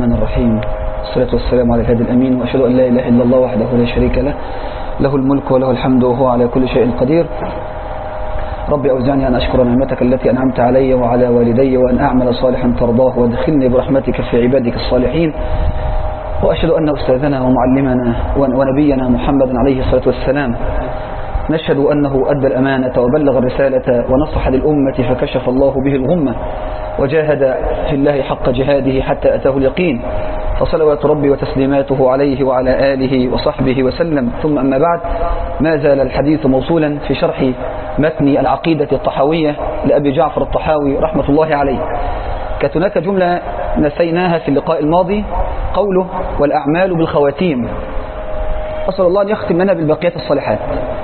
الرحمن الرحيم والصلاة والسلام على الهادي الأمين وأشهد أن لا إله إلا الله وحده لا شريك له له الملك وله الحمد وهو على كل شيء قدير ربي أوزعني أن أشكر نعمتك التي أنعمت علي وعلى والدي وأن أعمل صالحا ترضاه وادخلني برحمتك في عبادك الصالحين وأشهد أن أستاذنا ومعلمنا ونبينا محمد عليه الصلاة والسلام نشهد أنه أدى الأمانة وبلغ الرسالة ونصح للأمة فكشف الله به الغمة وجاهد في الله حق جهاده حتى أتاه اليقين فصلوات ربي وتسليماته عليه وعلى آله وصحبه وسلم ثم أما بعد ما زال الحديث موصولا في شرح متن العقيدة الطحاوية لأبي جعفر الطحاوي رحمة الله عليه كانت هناك جملة نسيناها في اللقاء الماضي قوله والأعمال بالخواتيم أسأل الله أن يختم لنا بالبقيات الصالحات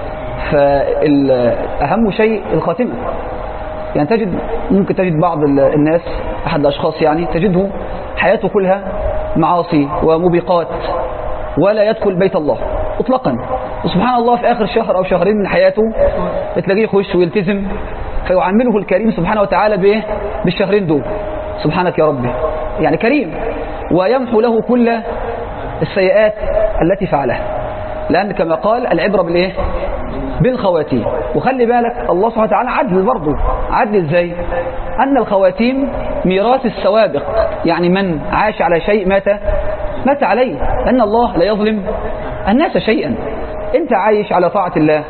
فأهم شيء الخاتمة يعني تجد ممكن تجد بعض الناس أحد الأشخاص يعني تجده حياته كلها معاصي وموبقات ولا يدخل بيت الله اطلاقا وسبحان الله في آخر شهر أو شهرين من حياته تلاقيه يخش ويلتزم فيعامله الكريم سبحانه وتعالى بإيه بالشهرين دول سبحانك يا ربي يعني كريم ويمحو له كل السيئات التي فعلها لأن كما قال العبرة بالإيه بالخواتيم وخلي بالك الله سبحانه وتعالى عدل برضه عدل ازاي أن الخواتيم ميراث السوابق يعني من عاش على شيء مات مات عليه لأن الله لا يظلم الناس شيئا أنت عايش على طاعة الله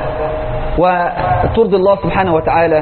وترضي الله سبحانه وتعالى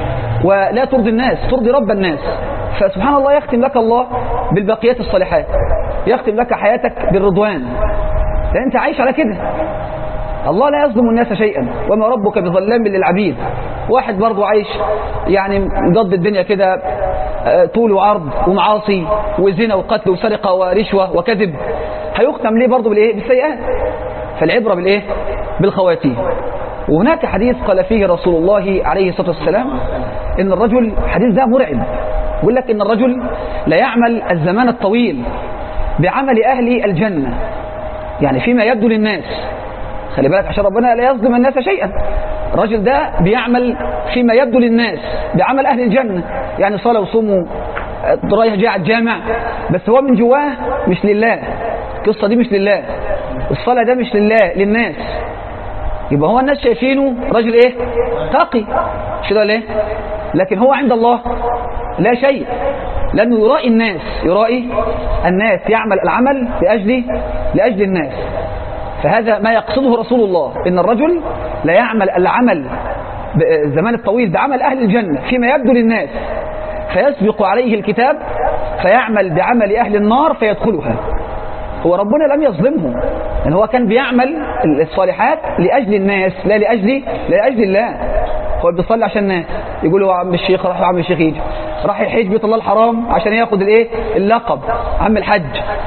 ولا ترضي الناس ترضي رب الناس فسبحان الله يختم لك الله بالبقيات الصالحات يختم لك حياتك بالرضوان لأن أنت عايش على كده الله لا يظلم الناس شيئا وما ربك بظلام للعبيد واحد برضه عايش يعني مقضي الدنيا كده طول وعرض ومعاصي وزنا وقتل وسرقة ورشوة وكذب هيختم ليه برضه بالايه بالسيئات فالعبرة بالايه بالخواتيم وهناك حديث قال فيه رسول الله عليه الصلاة والسلام ان الرجل حديث ده مرعب يقول لك ان الرجل لا يعمل الزمان الطويل بعمل أهل الجنة يعني فيما يبدو للناس خلي بالك عشان ربنا لا يظلم الناس شيئا الراجل ده بيعمل فيما يبدو للناس بعمل أهل الجنة يعني صلاة وصوم رايح جاي على الجامع بس هو من جواه مش لله القصة دي مش لله الصلاة ده مش لله للناس يبقى هو الناس شايفينه راجل ايه تقي مش كده ليه لكن هو عند الله لا شيء لأنه يرائي الناس يرائي الناس يعمل العمل لأجل لأجل الناس فهذا ما يقصده رسول الله إن الرجل لا يعمل العمل الزمان الطويل بعمل أهل الجنة فيما يبدو للناس فيسبق عليه الكتاب فيعمل بعمل أهل النار فيدخلها هو ربنا لم يظلمهم لأن هو كان بيعمل الصالحات لأجل الناس لا لأجل لا لأجل الله هو بيصلي عشان الناس يقولوا عم الشيخ راح عم الشيخ يجي راح يحج بيت الله الحرام عشان ياخد الايه اللقب عم الحج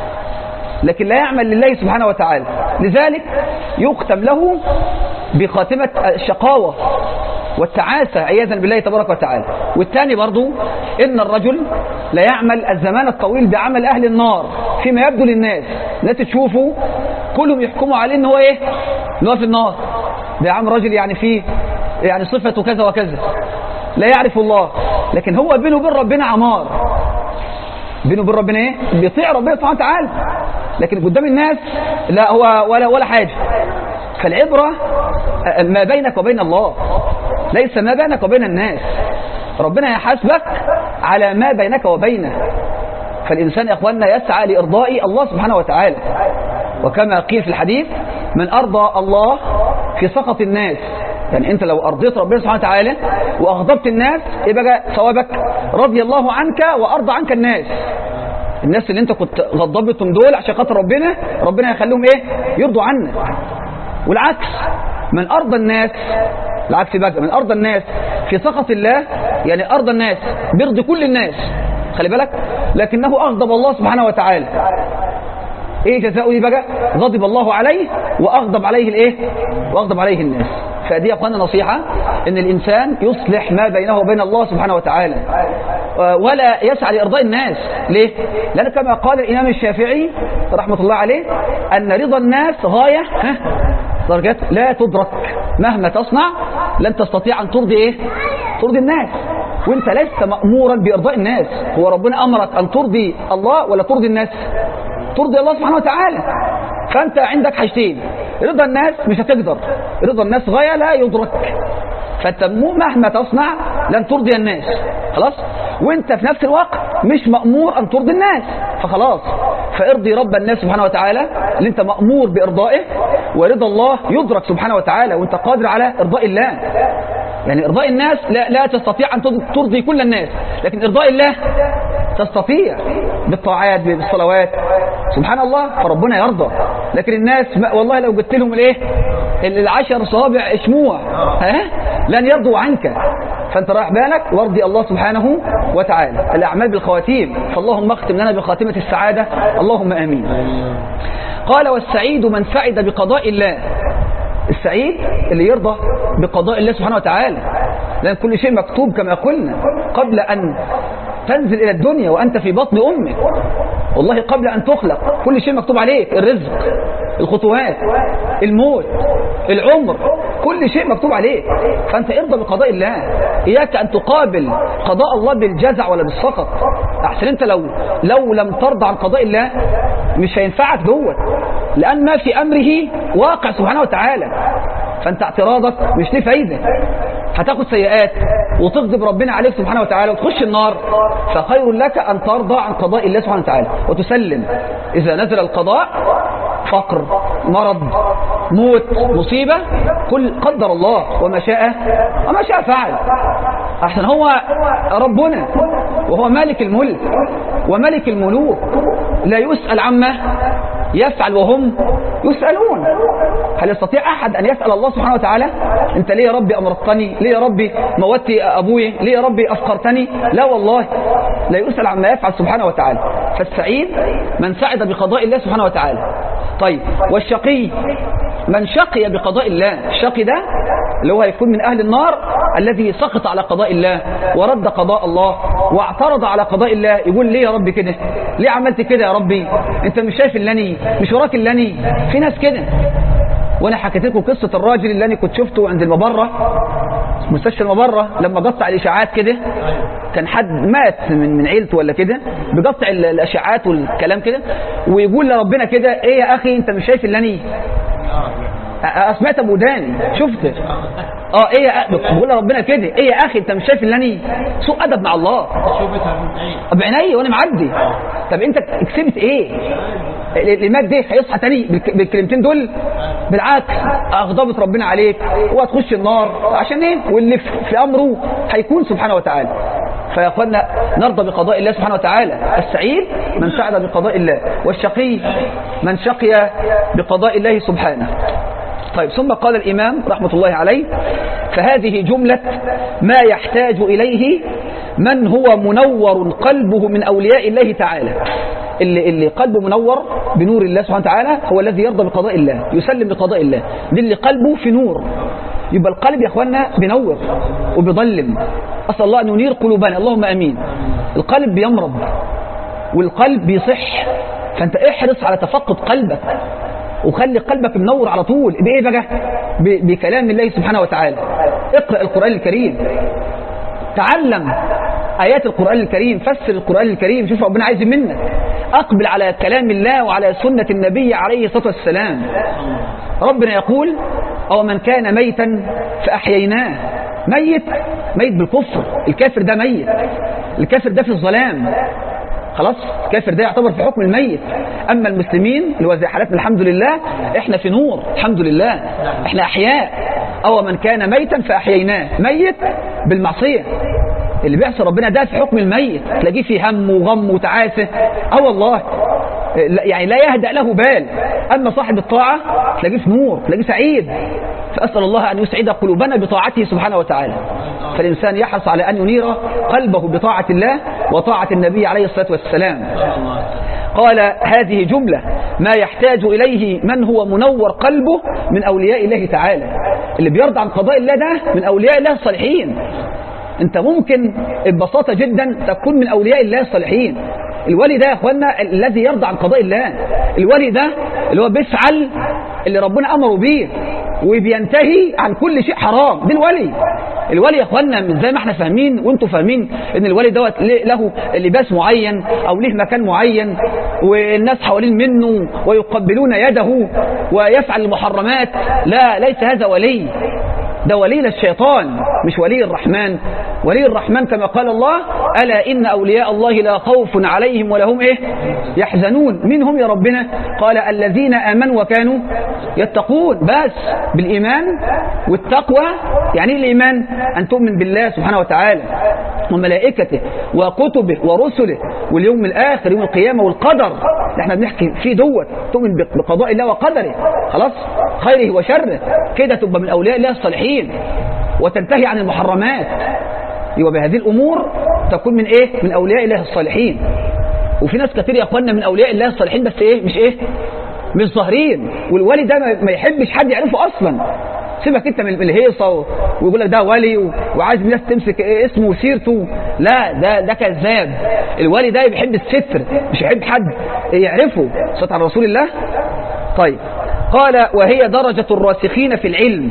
لكن لا يعمل لله سبحانه وتعالى لذلك يختم له بخاتمة الشقاوة والتعاسة عياذا بالله تبارك وتعالى والثاني برضو إن الرجل لا يعمل الزمان الطويل بعمل أهل النار فيما يبدو للناس الناس تشوفه كلهم يحكموا عليه ان هو ايه ان هو في النار ده عم رجل يعني فيه يعني صفته كذا وكذا لا يعرف الله لكن هو بينه وبين ربنا عمار بينه وبين ربنا ايه بيطيع ربنا سبحانه وتعالى لكن قدام الناس لا هو ولا ولا حاجه فالعبره ما بينك وبين الله ليس ما بينك وبين الناس ربنا يحاسبك على ما بينك وبينه فالإنسان يا أخواننا يسعى لإرضاء الله سبحانه وتعالى وكما قيل في الحديث من أرضى الله في سخط الناس يعني أنت لو أرضيت ربنا سبحانه وتعالى وأغضبت الناس يبقى ثوابك رضي الله عنك وأرضى عنك الناس الناس اللي أنت كنت غضبتهم دول عشان خاطر ربنا ربنا يخليهم إيه يرضوا عنك والعكس من أرضى الناس العكس بقى من أرضى الناس في سخط الله يعني أرضى الناس بيرضي كل الناس خلي بالك لكنه أغضب الله سبحانه وتعالى ايه جزاؤه دي بقى غضب الله عليه واغضب عليه الايه واغضب عليه الناس فدي يا اخوانا نصيحه ان الانسان يصلح ما بينه وبين الله سبحانه وتعالى ولا يسعى لارضاء الناس ليه لان كما قال الامام الشافعي رحمه الله عليه ان رضا الناس غايه ها درجات لا تدرك مهما تصنع لن تستطيع ان ترضي ايه ترضي الناس وانت لست مأمورا بإرضاء الناس هو ربنا أمرك أن ترضي الله ولا ترضي الناس ترضي الله سبحانه وتعالى فأنت عندك حاجتين رضا الناس مش هتقدر رضا الناس غاية لا يدرك فانت مهما تصنع لن ترضي الناس خلاص وانت في نفس الوقت مش مأمور ان ترضي الناس فخلاص فارضي رب الناس سبحانه وتعالى اللي انت مأمور بارضائه ورضا الله يدرك سبحانه وتعالى وانت قادر على ارضاء الله يعني ارضاء الناس لا, لا تستطيع ان ترضي كل الناس لكن ارضاء الله تستطيع بالطاعات بالصلوات سبحان الله فربنا يرضى لكن الناس والله لو قلت لهم الايه العشر صوابع شموع ها لن يرضوا عنك فانت رايح بالك وارضي الله سبحانه وتعالى الاعمال بالخواتيم فاللهم اختم لنا بخاتمه السعاده اللهم امين قال والسعيد من سعد بقضاء الله السعيد اللي يرضى بقضاء الله سبحانه وتعالى لأن كل شيء مكتوب كما قلنا قبل أن تنزل إلى الدنيا وأنت في بطن أمك والله قبل أن تخلق كل شيء مكتوب عليك الرزق الخطوات الموت العمر كل شيء مكتوب عليك فأنت ارضى بقضاء الله إياك أن تقابل قضاء الله بالجزع ولا بالسخط أحسن أنت لو لو لم ترضى عن قضاء الله مش هينفعك دوت لأن ما في أمره واقع سبحانه وتعالى فأنت اعتراضك مش ليه فايدة هتاخد سيئات وتغضب ربنا عليك سبحانه وتعالى وتخش النار فخير لك أن ترضى عن قضاء الله سبحانه وتعالى وتسلم إذا نزل القضاء فقر مرض موت مصيبة كل قدر الله وما شاء وما شاء فعل أحسن هو ربنا وهو مالك الملك وملك الملوك لا يسأل عما يفعل وهم يسألون هل يستطيع أحد أن يسأل الله سبحانه وتعالى أنت ليه يا ربي أمرضتني ليه يا ربي موتي أبوي ليه يا ربي أفقرتني لا والله لا يسأل عما يفعل سبحانه وتعالى فالسعيد من سعد بقضاء الله سبحانه وتعالى طيب والشقي من شقي بقضاء الله الشقي ده اللي هو هيكون من أهل النار الذي سقط على قضاء الله ورد قضاء الله واعترض على قضاء الله يقول ليه يا ربي كده ليه عملت كده يا ربي انت مش شايف اللي مش وراك اللي في ناس كده وانا حكيت لكم قصه الراجل اللي انا كنت شفته عند المبره مستشفى المبره لما قطع الاشاعات كده كان حد مات من من عيلته ولا كده بيقطع الاشاعات والكلام كده ويقول لربنا كده ايه يا اخي انت مش شايف اللي انا سمعت ابو داني شفت اه ايه يا بقول لربنا كده ايه يا اخي انت مش شايف اللي انا سوء ادب مع الله بعيني وانا معدي طب انت كسبت ايه الإمام ده هيصحى تاني بالكلمتين دول بالعكس أغضبت ربنا عليك وهتخش النار عشان ايه واللي في أمره هيكون سبحانه وتعالى فيا اخوانا نرضى بقضاء الله سبحانه وتعالى السعيد من سعد بقضاء الله والشقي من شقي بقضاء الله سبحانه طيب ثم قال الإمام رحمة الله عليه فهذه جملة ما يحتاج إليه من هو منور قلبه من أولياء الله تعالى اللي, اللي قلبه منور بنور الله سبحانه وتعالى هو الذي يرضى بقضاء الله يسلم بقضاء الله دي اللي قلبه في نور يبقى القلب يا اخوانا بينور وبيضلم أسأل الله أن ينير قلوبنا اللهم أمين القلب بيمرض والقلب بيصح فأنت احرص على تفقد قلبك وخلي قلبك منور على طول بإيه بقى بكلام الله سبحانه وتعالى اقرأ القرآن الكريم تعلم آيات القرآن الكريم فسر القرآن الكريم شوف ربنا عايز منك أقبل على كلام الله وعلى سنة النبي عليه الصلاة والسلام ربنا يقول أو من كان ميتا فأحييناه ميت ميت بالكفر الكافر ده ميت الكافر ده في الظلام خلاص الكافر ده يعتبر في حكم الميت أما المسلمين اللي هو زي حالتنا الحمد لله احنا في نور الحمد لله احنا أحياء أو من كان ميتا فأحييناه ميت بالمعصية اللي بيحصل ربنا ده في حكم الميت تلاقيه في هم وغم وتعاسة اه والله يعني لا يهدأ له بال أما صاحب الطاعة تلاقيه في نور تلاقيه سعيد فأسأل الله أن يسعد قلوبنا بطاعته سبحانه وتعالى فالإنسان يحرص على أن ينير قلبه بطاعة الله وطاعة النبي عليه الصلاة والسلام قال هذه جملة ما يحتاج إليه من هو منور قلبه من أولياء الله تعالى اللي بيرضى عن قضاء الله ده من أولياء الله الصالحين انت ممكن ببساطة جدا تكون من أولياء الله الصالحين الولي ده يا اخوانا الذي يرضى عن قضاء الله الولي ده اللي هو بيفعل اللي ربنا أمره بيه وبينتهي عن كل شيء حرام ده الولي الولي يا اخوانا مش زي ما احنا فاهمين وانتم فاهمين ان الولي دوت له لباس معين او له مكان معين والناس حوالين منه ويقبلون يده ويفعل المحرمات لا ليس هذا ولي ده ولي للشيطان مش ولي الرحمن ولي الرحمن كما قال الله ألا إن أولياء الله لا خوف عليهم ولا هم إيه يحزنون من هم يا ربنا قال الذين آمنوا وكانوا يتقون بس بالإيمان والتقوى يعني إيه الإيمان أن تؤمن بالله سبحانه وتعالى وملائكته وكتبه ورسله واليوم الآخر يوم القيامة والقدر اللي احنا بنحكي فيه دوت تؤمن بقضاء الله وقدره خلاص خيره وشره كده تبقى من أولياء الله الصالحين وتنتهي عن المحرمات يبقى بهذه الأمور تكون من إيه من أولياء الله الصالحين وفي ناس كتير يا أخوانا من أولياء الله الصالحين بس إيه مش إيه مش ظاهرين والولي ده ما يحبش حد يعرفه أصلا سيبك انت من الهيصة ويقول لك ده ولي وعايز الناس تمسك اسمه وسيرته لا ده ده كذاب الولي ده بيحب الستر مش يحب حد يعرفه صلى على رسول الله طيب قال وهي درجة الراسخين في العلم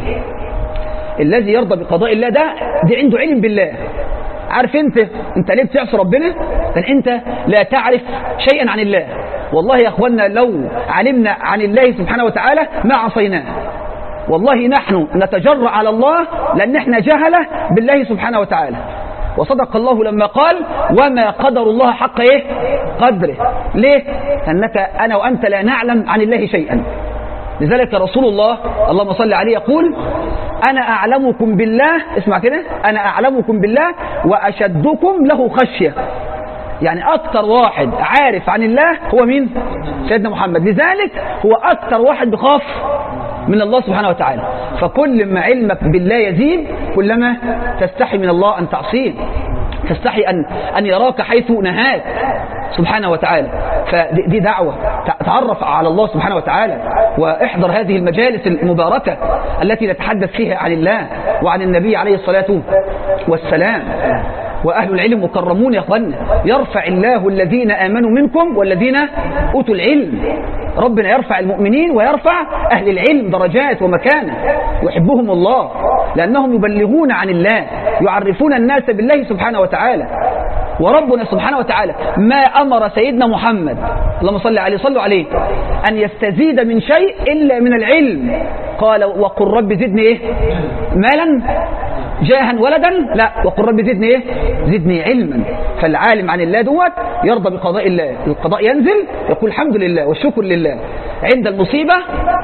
الذي يرضى بقضاء الله ده دي عنده علم بالله عارف انت انت ليه بتعصي ربنا لان انت لا تعرف شيئا عن الله والله يا اخوانا لو علمنا عن الله سبحانه وتعالى ما عصيناه والله نحن نتجرأ على الله لأن احنا جهلة بالله سبحانه وتعالى وصدق الله لما قال وما قدر الله حق ايه قدره ليه أنك أنا وأنت لا نعلم عن الله شيئا لذلك رسول الله اللهم صل عليه يقول أنا أعلمكم بالله اسمع كده أنا أعلمكم بالله وأشدكم له خشية يعني أكثر واحد عارف عن الله هو مين سيدنا محمد لذلك هو أكثر واحد بخاف من الله سبحانه وتعالى فكل ما علمك بالله يزيد كلما تستحي من الله أن تعصيه تستحي أن, أن يراك حيث نهاك سبحانه وتعالى فدي دعوة تعرف على الله سبحانه وتعالى واحضر هذه المجالس المباركة التي نتحدث فيها عن الله وعن النبي عليه الصلاة والسلام وأهل العلم مكرمون يا أخوانا يرفع الله الذين آمنوا منكم والذين أوتوا العلم ربنا يرفع المؤمنين ويرفع أهل العلم درجات ومكانة يحبهم الله لأنهم يبلغون عن الله يعرفون الناس بالله سبحانه وتعالى وربنا سبحانه وتعالى ما أمر سيدنا محمد اللهم صل عليه صلوا عليه أن يستزيد من شيء إلا من العلم قال وقل رب زدني إيه مالا جاها ولدا لا وقل رب زدني ايه زدني علما فالعالم عن الله دوت يرضى بقضاء الله القضاء ينزل يقول الحمد لله والشكر لله عند المصيبة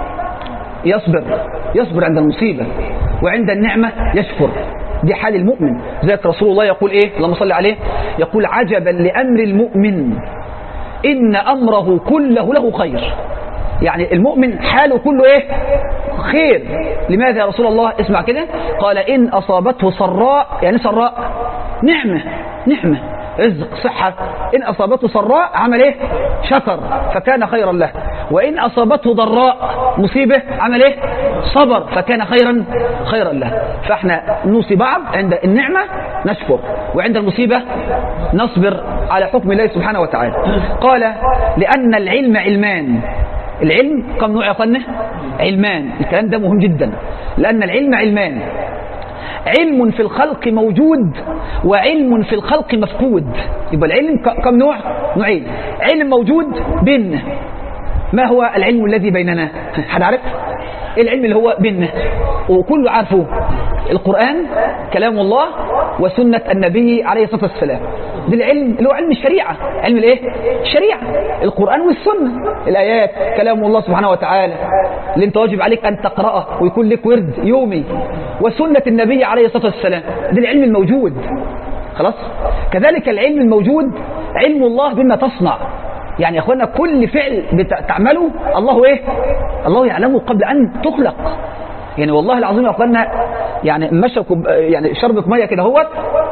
يصبر يصبر عند المصيبة وعند النعمة يشكر دي حال المؤمن ذات رسول الله يقول ايه اللهم صل عليه يقول عجبا لأمر المؤمن إن أمره كله له خير يعني المؤمن حاله كله ايه خير لماذا يا رسول الله اسمع كده قال إن أصابته سراء يعني سراء نعمة نعمة رزق صحة إن أصابته سراء عمل إيه شكر فكان خيرا له وإن أصابته ضراء مصيبة عمل إيه صبر فكان خيرا خيرا له فإحنا نوصي بعض عند النعمة نشكر وعند المصيبة نصبر على حكم الله سبحانه وتعالى قال لأن العلم علمان العلم كم نوع يا اخوانا علمان الكلام ده مهم جدا لأن العلم علمان علم في الخلق موجود وعلم في الخلق مفقود يبقى العلم كم نوع نوعين علم موجود بيننا ما هو العلم الذي بيننا حد عارف ايه العلم اللي هو بيننا وكله عارفه القرآن كلام الله وسنة النبي عليه الصلاة والسلام ده العلم اللي هو علم الشريعة علم الايه الشريعة القرآن والسنة الآيات كلام الله سبحانه وتعالى اللي انت واجب عليك أن تقرأه ويكون لك ورد يومي وسنة النبي عليه الصلاة والسلام ده العلم الموجود خلاص كذلك العلم الموجود علم الله بما تصنع يعني يا اخوانا كل فعل بتعمله الله ايه الله يعلمه قبل ان تخلق يعني والله العظيم يا اخوانا يعني مشى يعني شربة ميه كده اهوت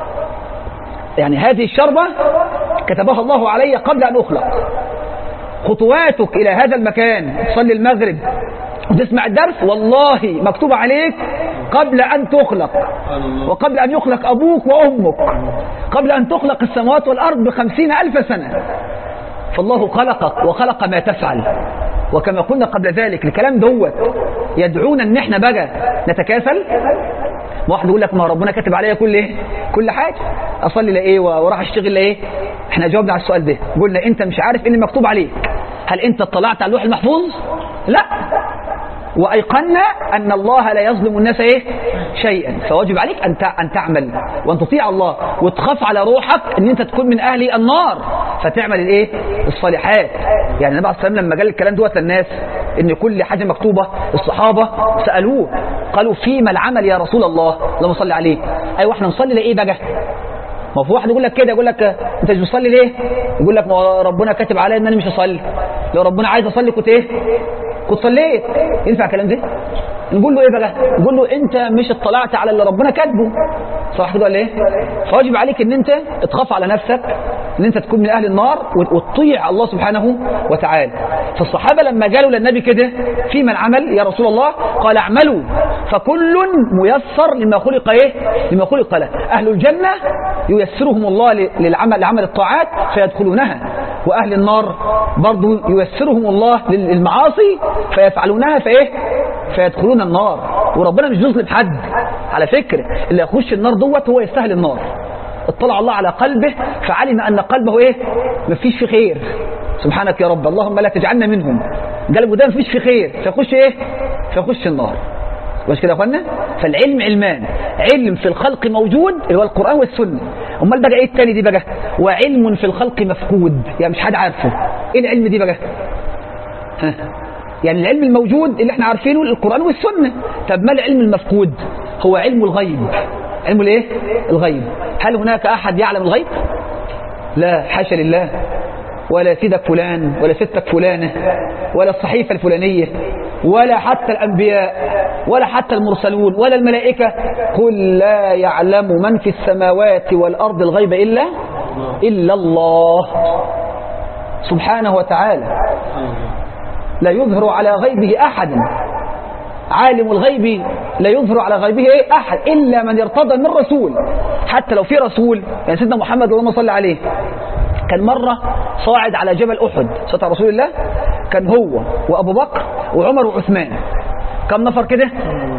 يعني هذه الشربة كتبها الله علي قبل ان اخلق خطواتك الى هذا المكان تصلي المغرب وتسمع الدرس والله مكتوب عليك قبل أن تخلق وقبل أن يخلق أبوك وأمك قبل أن تخلق السماوات والأرض بخمسين ألف سنة فالله خلقك وخلق ما تفعل وكما قلنا قبل ذلك الكلام دوت يدعونا ان احنا بقى نتكاسل ما واحد يقول لك ما ربنا كاتب عليا كل ايه كل حاجه اصلي لايه واروح اشتغل لايه احنا جاوبنا على السؤال ده قلنا انت مش عارف ايه اللي مكتوب عليك هل انت اطلعت على اللوح المحفوظ لا وايقنا ان الله لا يظلم الناس ايه شيئا فواجب عليك ان ان تعمل وان تطيع الله وتخاف على روحك ان انت تكون من اهل النار فتعمل الايه الصالحات يعني النبي عليه الصلاه والسلام لما قال الكلام دوت للناس ان كل حاجه مكتوبه الصحابه سالوه قالوا فيما العمل يا رسول الله اللهم صل عليه ايوه احنا نصلي لايه بقى ما في واحد يقول لك كده يقول لك انت مش بتصلي ليه يقول لك ما ربنا كاتب عليا ان انا مش هصلي لو ربنا عايز اصلي كنت ايه كنت صليت ينفع الكلام ده نقول له ايه بقى نقول له انت مش اطلعت على اللي ربنا كاتبه صح كده ولا ايه فواجب عليك ان انت تخاف على نفسك ان انت تكون من اهل النار وتطيع الله سبحانه وتعالى فالصحابه لما قالوا للنبي كده في من عمل يا رسول الله قال اعملوا فكل ميسر لما خلق ايه لما خلق له اهل الجنه ييسرهم الله للعمل لعمل الطاعات فيدخلونها واهل النار برضو ييسرهم الله للمعاصي فيفعلونها فايه فيدخلون النار وربنا مش بيظلم حد على فكره اللي يخش النار دوت هو يستاهل النار اطلع الله على قلبه فعلم ان قلبه ايه مفيش فيه خير سبحانك يا رب اللهم لا تجعلنا منهم قلبه ده مفيش فيه خير فيخش ايه فيخش النار مش كده يا اخوانا فالعلم علمان علم في الخلق موجود اللي هو القران والسنه امال بقى ايه التاني دي بقى وعلم في الخلق مفقود يعني مش حد عارفه ايه العلم دي بقى ها يعني العلم الموجود اللي احنا عارفينه القرآن والسنة طب ما العلم المفقود هو علم الغيب علم الايه الغيب هل هناك احد يعلم الغيب لا حاشا لله ولا سيدك فلان ولا ستك فلانة ولا الصحيفة الفلانية ولا حتى الأنبياء ولا حتى المرسلون ولا الملائكة قل لا يعلم من في السماوات والأرض الغيب إلا إلا الله سبحانه وتعالى لا يظهر على غيبه أحد عالم الغيب لا يظهر على غيبه إيه أحد إلا من ارتضى من رسول حتى لو في رسول يعني سيدنا محمد اللهم صل عليه كان مرة صاعد على جبل أحد ستر رسول الله كان هو وأبو بكر وعمر وعثمان كم نفر كده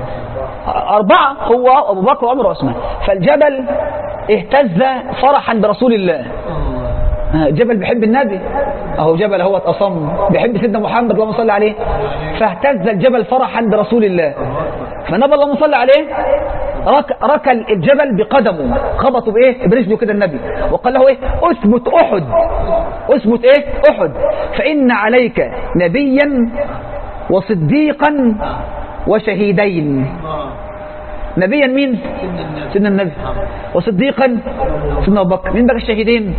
أربعة هو وأبو بكر وعمر وعثمان فالجبل اهتز فرحا برسول الله جبل بيحب النبي اهو جبل هو اصم بيحب سيدنا محمد اللهم صل عليه فاهتز الجبل فرحا برسول الله فالنبي اللهم صل عليه رك ركل الجبل بقدمه خبطوا بايه برجله كده النبي وقال له ايه اثبت احد اثبت ايه احد فان عليك نبيا وصديقا وشهيدين نبيا مين سيدنا النبي وصديقا سيدنا ابو بكر مين بقى الشهيدين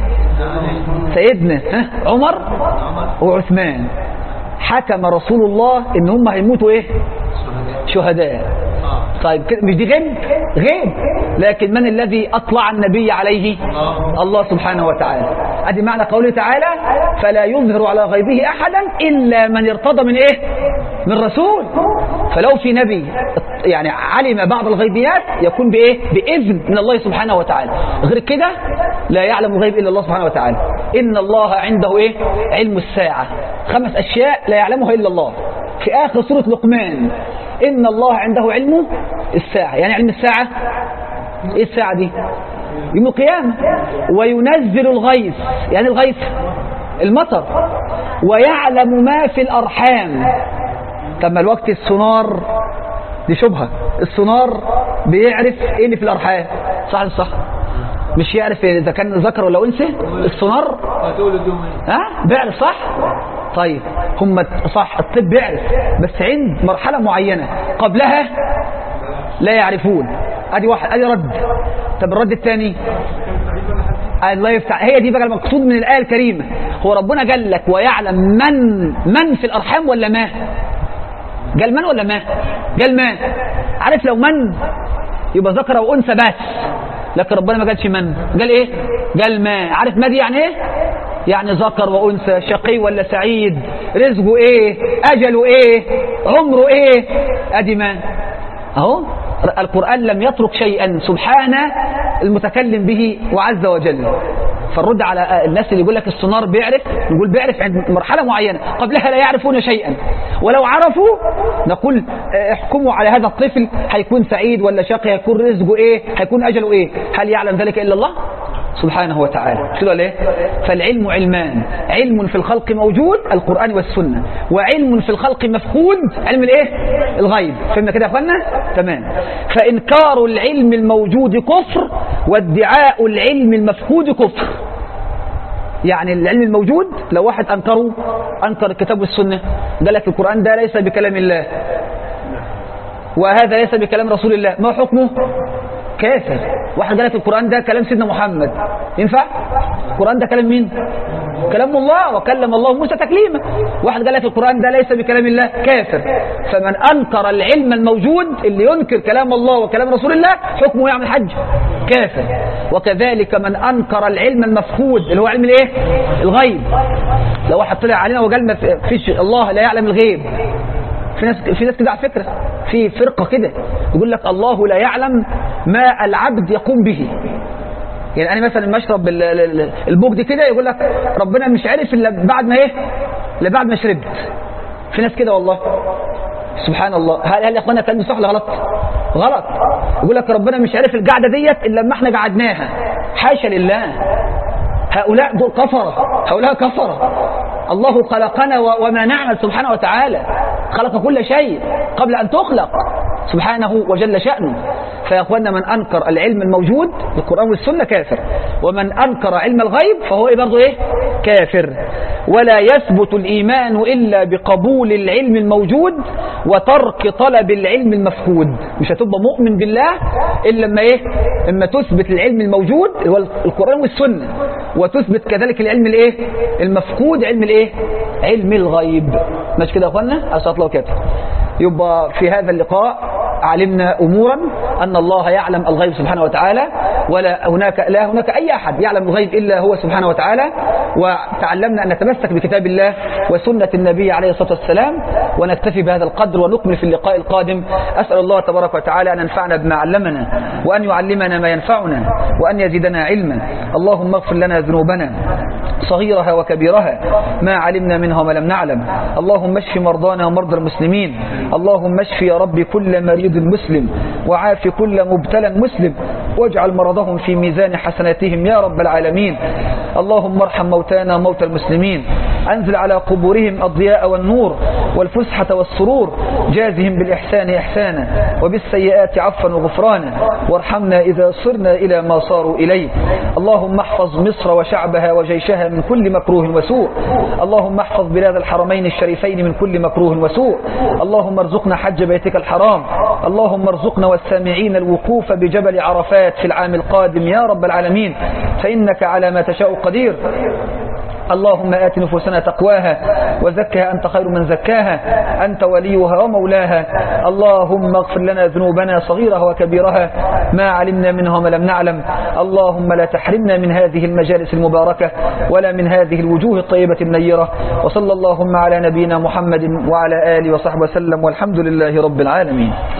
سيدنا ها عمر وعثمان حكم رسول الله ان هم هيموتوا ايه شهداء طيب مش دي غيب غيب لكن من الذي اطلع النبي عليه الله سبحانه وتعالى ادي معنى قوله تعالى فلا يظهر على غيبه احدا الا من ارتضى من ايه من رسول فلو في نبي يعني علم بعض الغيبيات يكون بايه باذن من الله سبحانه وتعالى غير كده لا يعلم الغيب الا الله سبحانه وتعالى ان الله عنده ايه علم الساعه خمس اشياء لا يعلمها الا الله في اخر سوره لقمان ان الله عنده علم الساعه يعني علم الساعه ايه الساعه دي يوم القيامه وينزل الغيث يعني الغيث المطر ويعلم ما في الارحام طب ما الوقت السونار دي شبهه السونار بيعرف ايه اللي في الارحام صح صح مش يعرف اذا كان ذكر ولا انثى السونار ها بيعرف صح طيب هم صح الطب بيعرف بس عند مرحله معينه قبلها لا يعرفون ادي واحد ادي رد طب الرد الثاني الله يفتح هي دي بقى المقصود من الايه الكريمه هو ربنا قال لك ويعلم من من في الارحام ولا ما قال من ولا ما قال ما عارف لو من يبقى ذكر وانثى بس لكن ربنا ما قالش من قال ايه قال ما عارف ما دي يعني ايه يعني ذكر وانثى شقي ولا سعيد رزقه ايه اجله ايه عمره ايه ادي ما اهو القران لم يترك شيئا سبحانه المتكلم به وعز وجل فالرد على الناس اللي يقول لك السونار بيعرف نقول بيعرف عند مرحلة معينة قبلها لا يعرفون شيئا ولو عرفوا نقول احكموا على هذا الطفل هيكون سعيد ولا شقي هيكون رزقه ايه هيكون اجله ايه هل يعلم ذلك الا الله سبحانه وتعالى كده ليه فالعلم علمان علم في الخلق موجود القرآن والسنة وعلم في الخلق مفقود علم الايه الغيب فهمنا كده يا اخوانا تمام فانكار العلم الموجود كفر وادعاء العلم المفقود كفر يعني العلم الموجود لو واحد انكره انكر الكتاب والسنة قال لك القرآن ده ليس بكلام الله وهذا ليس بكلام رسول الله ما حكمه كافر واحد قال لك القرآن ده كلام سيدنا محمد ينفع القرآن ده كلام مين كلام الله وكلم الله موسى تكليما واحد قال لك القرآن ده ليس بكلام الله كافر فمن أنكر العلم الموجود اللي ينكر كلام الله وكلام رسول الله حكمه يعمل حج كافر وكذلك من أنكر العلم المفقود اللي هو علم الايه الغيب لو واحد طلع علينا وقال ما فيش الله لا يعلم الغيب في ناس في ناس كده على فكره في فرقه كده يقول لك الله لا يعلم ما العبد يقوم به يعني انا مثلا لما اشرب البوك دي كده يقول لك ربنا مش عارف الا بعد ما ايه الا بعد ما شربت في ناس كده والله سبحان الله هل هل يا اخوانا الكلام صح ولا غلط غلط يقول لك ربنا مش عارف القعده ديت الا لما احنا قعدناها حاشا لله هؤلاء دول كفره هؤلاء كفره الله خلقنا وما نعمل سبحانه وتعالى خلق كل شيء قبل أن تخلق سبحانه وجل شأنه فيا أخوانا من أنكر العلم الموجود بالقرآن والسنة كافر ومن أنكر علم الغيب فهو إيه برضه إيه كافر ولا يثبت الإيمان إلا بقبول العلم الموجود وترك طلب العلم المفقود مش هتبقى مؤمن بالله إلا لما إيه إما تثبت العلم الموجود هو القرآن والسنة وتثبت كذلك العلم الإيه المفقود علم الإيه علم الغيب مش كده يا أخوانا أسأل الله كده يبقى في هذا اللقاء علمنا أمورا أن الله يعلم الغيب سبحانه وتعالى ولا هناك لا هناك أي أحد يعلم الغيب إلا هو سبحانه وتعالى وتعلمنا أن نتمسك بكتاب الله وسنة النبي عليه الصلاة والسلام ونكتفي بهذا القدر ونكمل في اللقاء القادم أسأل الله تبارك وتعالى أن ينفعنا بما علمنا وأن يعلمنا ما ينفعنا وأن يزيدنا علما اللهم اغفر لنا ذنوبنا صغيرها وكبيرها ما علمنا منها وما لم نعلم اللهم اشف مرضانا ومرضى المسلمين اللهم اشف يا رب كل مريض مسلم وعاف كل مبتلى مسلم واجعل مرضهم في ميزان حسناتهم يا رب العالمين اللهم ارحم موتانا وموتى المسلمين أنزل على قبورهم الضياء والنور والفسحة والسرور جازهم بالإحسان إحسانا وبالسيئات عفوا وغفرانا وارحمنا إذا صرنا إلى ما صاروا إليه اللهم احفظ مصر وشعبها وجيشها من كل مكروه وسوء اللهم احفظ بلاد الحرمين الشريفين من كل مكروه وسوء اللهم ارزقنا حج بيتك الحرام اللهم ارزقنا والسامعين الوقوف بجبل عرفات في العام القادم يا رب العالمين فإنك على ما تشاء قدير اللهم آت نفوسنا تقواها وزكها أنت خير من زكاها أنت وليها ومولاها اللهم اغفر لنا ذنوبنا صغيرها وكبيرها ما علمنا منها وما لم نعلم اللهم لا تحرمنا من هذه المجالس المباركة ولا من هذه الوجوه الطيبة النيرة وصلى اللهم على نبينا محمد وعلى آله وصحبه وسلم والحمد لله رب العالمين